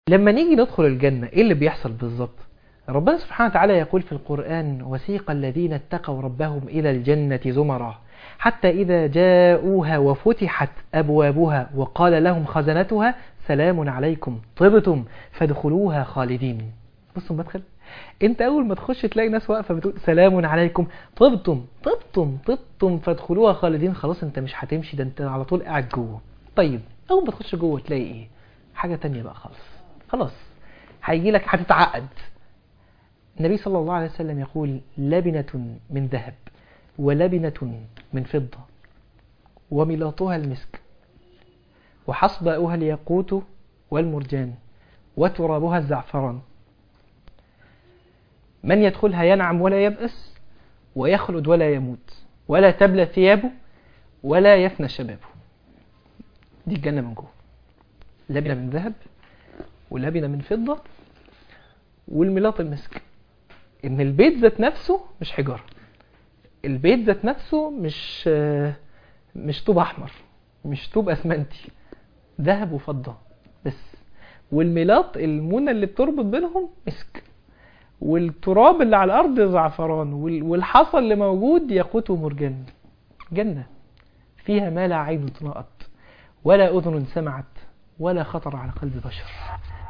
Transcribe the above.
لما نيجي ندخل الجنة ايه اللي بيحصل بالظبط ربنا سبحانه وتعالى يقول في القرآن وسيق الذين اتقوا ربهم إلى الجنة زمرا حتى إذا جاءوها وفتحت أبوابها وقال لهم خزنتها سلام عليكم طبتم فادخلوها خالدين بصوا المدخل انت اول ما تخش تلاقي ناس واقفه بتقول سلام عليكم طبتم طبتم طبتم فادخلوها خالدين خلاص انت مش هتمشي ده انت على طول قاعد جوه طيب اول ما تخش جوه تلاقي ايه حاجه تانية بقى خالص خلاص هيجي لك هتتعقد النبي صلى الله عليه وسلم يقول لبنة من ذهب ولبنة من فضة وملاطها المسك وحصباؤها الياقوت والمرجان وترابها الزعفران من يدخلها ينعم ولا يبأس ويخلد ولا يموت ولا تبلى ثيابه ولا يفنى شبابه دي الجنة من جوه لبنة من ذهب ولبنة من فضة والملاط المسك ان البيت ذات نفسه مش حجارة البيت ذات نفسه مش مش طوب احمر مش طوب اسمنتي ذهب وفضة بس والملاط المونة اللي بتربط بينهم مسك والتراب اللي على الارض زعفران والحصى اللي موجود ياقوت ومرجان جنة فيها ما لا عين رأت ولا اذن سمعت ولا خطر على قلب بشر